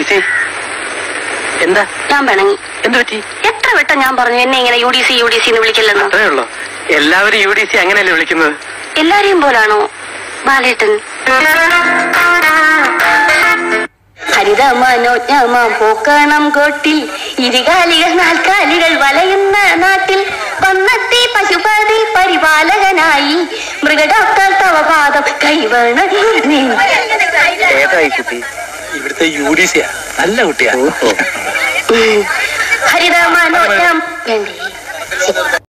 പറ്റി എന്താ ഞാൻ പിണങ്ങി എന്ത് പറ്റി എത്ര വട്ടം ഞാൻ പറഞ്ഞു എന്നെ ഇങ്ങനെ U D C U D C എന്ന് വിളിക്കില്ലെന്ന് അത്രേ ഉള്ളൂ എല്ലാവരും യു ഡി സി അങ്ങനെയല്ലേ വിളിക്കുന്നത് എല്ലാരെയും പോലാണോ ബാലേട്ടൻ ഹരിത മനോജ്ഞമ പോക്കണം കോട്ടിൽ ഇരുകാലികൾ നാൽക്കാലികൾ വലയുന്ന നാട്ടിൽ വന്നെത്തി പശുപതി പരിപാലകനായി മൃഗഡോക്ടർ തവ പാദം കൈവണ ഏതായി കുട്ടി ഇവിടുത്തെ യു ഡി സിയാ നല്ല കുട്ടിയാ ഓഹോ ഹരിത മനോജ്ഞം വേണ്ടേ